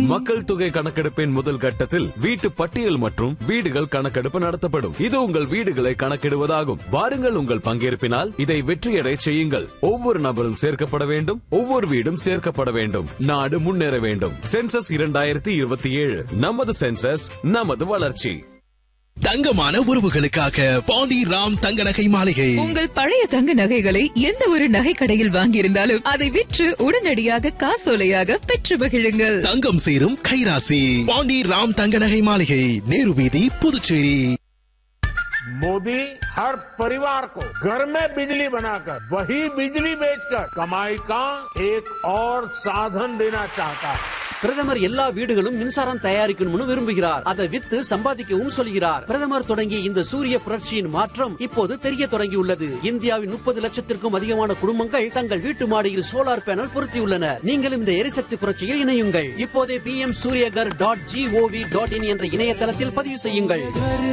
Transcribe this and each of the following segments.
மக்கள் தொகை கணக்கெடுப்பின் முதல் கட்டத்தில் வீட்டு பட்டியல் மற்றும் வீடுகள் கணக்கெடுப்பு நடத்தப்படும் இது உங்கள் வீடுகளை கணக்கிடுவதாகும் வாருங்கள் உங்கள் பங்கேற்பினால் இதை வெற்றியடை செய்யுங்கள் ஒவ்வொரு நபரும் சேர்க்கப்பட வேண்டும் ஒவ்வொரு வீடும் சேர்க்கப்பட வேண்டும் நாடு முன்னேற வேண்டும் சென்சஸ் இரண்டாயிரத்தி இருபத்தி ஏழு நமது சென்சஸ் நமது வளர்ச்சி தங்கமான உறவுகளுக்காக பாண்டி ராம் தங்க நகை மாளிகை உங்கள் பழைய தங்க நகைகளை எந்த ஒரு நகை கடையில் வாங்கியிருந்தாலும் அதை விற்று உடனடியாக காசோலையாக பெற்று மகிழுங்கள் தங்கம் சேரும் கைராசி பாண்டி ராம் தங்க நகை மாளிகை நேரு வீதி புதுச்சேரி मोदी हर परिवार को घर में बिजली बनाकर वही बिजली बेचकर कमाई का एक और साधन देना चाहता है பிரதமர் எல்லா வீடுகளும் மின்சாரம் தயாரிக்கணும்னு விரும்புகிறார் அதை வித்து சம்பாதிக்கவும் சொல்கிறார் பிரதமர் தொடங்கிய இந்த சூரிய புரட்சியின் மாற்றம் இப்போது தெரிய தொடங்கியுள்ளது இந்தியாவின் முப்பது லட்சத்திற்கும் அதிகமான குடும்பங்கள் தங்கள் வீட்டு மாடியில் சோலார் பேனல் பொருத்தியுள்ளனர் நீங்களும் இந்த எரிசக்தி புரட்சியில் இணையுங்கள் இப்போதே P M Suryaghar dot G O V dot in என்ற இணையதளத்தில் பதிவு செய்யுங்கள்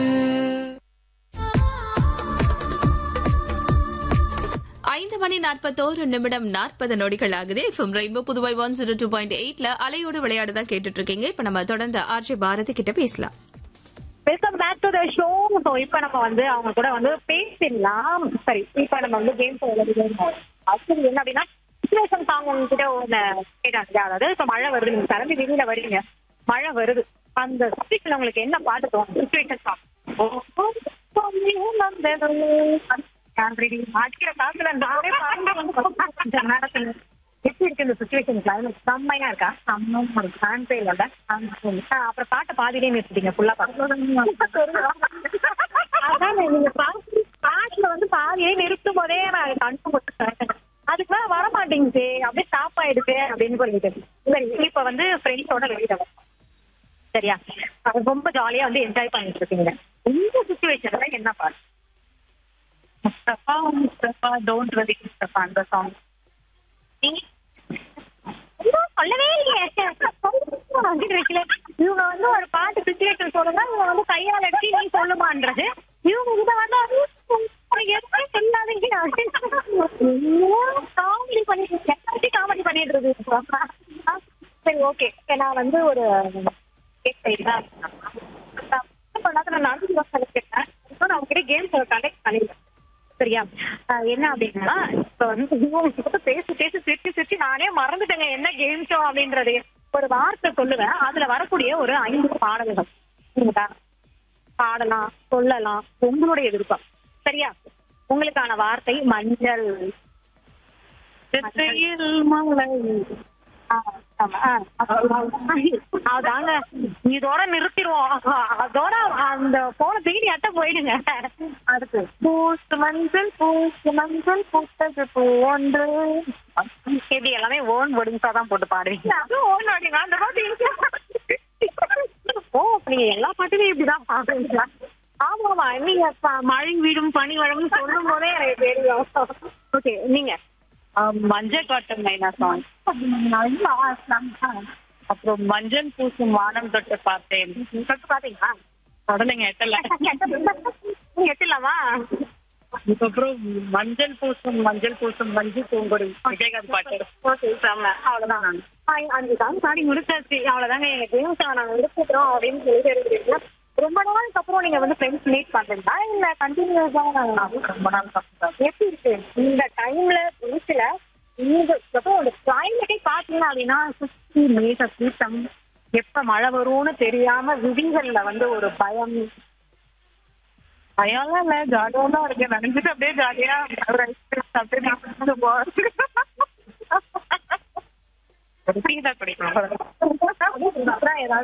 ஐந்து மணி நாற்பத்தோரு நிமிடம் நாற்பது நொடிகள் ஆகுது F M rainbow Puduvai one zero two point எயிட்ல அலையோடு விளையாடு தான் கேட்டுட்டு இருக்கீங்க இப்ப நம்ம தொடர்ந்து ஆர்ஜி பாரதி கிட்ட பேசலாம் welcome back to the show so இப்போ நம்ம வந்து அவங்க கூட வந்து பேசிடலாம் சரி இப்போ நம்ம வந்து கேம்ஸ் ஆக்சுவலி என்ன அப்படின்னா சுச்சுவேஷன் சாங் உங்ககிட்ட ஒன்று கேட்டாங்க அதாவது இப்போ மழை வருது நீங்க கிளம்பி வெளியில வரீங்க மழை வருது அந்த சுச்சுவேஷன் உங்களுக்கு என்ன பாட்டு தோணும் சுச்சுவேஷன் சாங் அடிக்கிற காசுல நானே பாட்டு நேரத்தில் எப்படி இருக்கு இந்த சுச்சுவேஷன் கிளைமேட் செம்மையா இருக்கா செம்ம ஒரு ஃபேன்ஸே இல்ல அப்புறம் பாட்டை பாதிலே நிறுத்திட்டீங்க ஃபுல்லா அதான் நீங்க பாட்டு பாட்டுல வந்து பாதியே நிறுத்தும் போதே நான் கன்ஃபார்ம் அதுக்கு மேல வர மாட்டேங்குது அப்படியே ஸ்டாப் ஆயிடுச்சு அப்படின்னு சொல்லிட்டு சரி இப்ப வந்து ஃப்ரெண்ட்ஸோட வெளியில வரோம் சரியா அது ரொம்ப ஜாலியா வந்து என்ஜாய் பண்ணிட்டு இருக்கீங்க இந்த சுச்சுவேஷன்ல என்ன பாட்டு முஸ்தபா முஸ்தபா டோன்ட் வரி முஸ்தபா அந்த சாங் சொல்லவே இல்லையே அப்படின்னு வைக்கல. இவங்க வந்து ஒரு பாட்டு சுச்சுவேஷன் சொல்லுங்க இவங்க வந்து கையால் அடிச்சு நீ சொல்லுமான்றது இவங்க கிட்ட வந்து உனக்கு எதுவுமே சொல்லாதீங்க காமெடி பண்ணிட்டு காமெடி பண்ணிட்டு இருக்கு சரி ஓகே நான் வந்து ஒரு நான் நடந்து கேட்டேன் நான் உங்ககிட்ட கேம்ஸ் கனெக்ட் பண்ணிருக்கேன் சரியா அஹ் என்ன அப்படின்னா இப்ப வந்து உங்ககிட்ட பேசி பேசி சிரிச்சு சிரிச்சு நானே மறந்துட்டேங்க என்ன கேம் ஷோ அப்படின்றது ஒரு வார்த்தை சொல்லுவேன் அதுல வரக்கூடிய ஒரு ஐந்து பாடல்கள் சரிங்களா? பாடலாம் சொல்லலாம் உங்களுடைய விருப்பம் சரியா உங்களுக்கான வார்த்தை மஞ்சள் மலை ஆ, ஆமா, ஆ, அதாங்க இதோட நிறுத்திடுவோம் அதோட அந்த போன தீனி அட்ட போயிடுங்க அடுத்து பூசு மஞ்சள் பூசு மஞ்சள் பூத்தது பூ ஒன்று இது எல்லாமே ஓன் ஒடிஞ்சா தான் போட்டு பாடுவீங்க அதுவும் ஓன் ஓடிங்க அந்த பாட்டு ஓ நீங்க எல்லா பாட்டுமே இப்படிதான் பாடுவீங்களா ஆமா ஆமா நீங்க ப- மழை வீடும் பனி வழங்கும் சொல்லும் போதே எனக்கு தெரியும் ஓகே நீங்க மஞ்சள் காட்டன் மைனா சாங் அப்புறம் மஞ்சள் பூசும் வானம் தொட்டு பார்த்தேன் தொட்டு பாத்தீங்களா உடனேங்க எட்டல எட்டலாமா அதுக்கப்புறம் மஞ்சள் பூசும் மஞ்சள் பூசும் மஞ்சள் பூங்கொடி விஜயகாந்த் பாட்டு ஓகே செம்ம அவ்வளவுதான் நான் அஞ்சு சாங் பாடி முடிச்சாச்சு அவ்வளவுதாங்க எங்க கேம்ஸ் நாங்க எடுத்துக்கிறோம் அப்படின்னு சொல்லி இருக்கிறீங்க ரொம்ப நாளுக்கு அப்புறம் நீங்க வந்து ஃப்ரெண்ட்ஸ் மீட் பண்றீங்களா இல்ல கண்டினியூஸா ரொம்ப நாள் எப்படி இருக்கு இந்த டைம்ல பீச்ல இந்த ஒரு கிளைமேட்டே பாத்தீங்க அப்படின்னா சுத்தி மேக கூட்டம் எப்ப மழை வரும்னு தெரியாம விதிகள்ல வந்து ஒரு பயம் பயம்லாம் இல்ல ஜாலியா தான் இருக்கு நினைச்சிட்டு அப்படியே ஜாலியா ஒரு ஐஸ்கிரீம் சாப்பிட்டு நான் போறேன் ஒரு டீ தான் குடிக்கணும் அப்புறம் ஏதாவது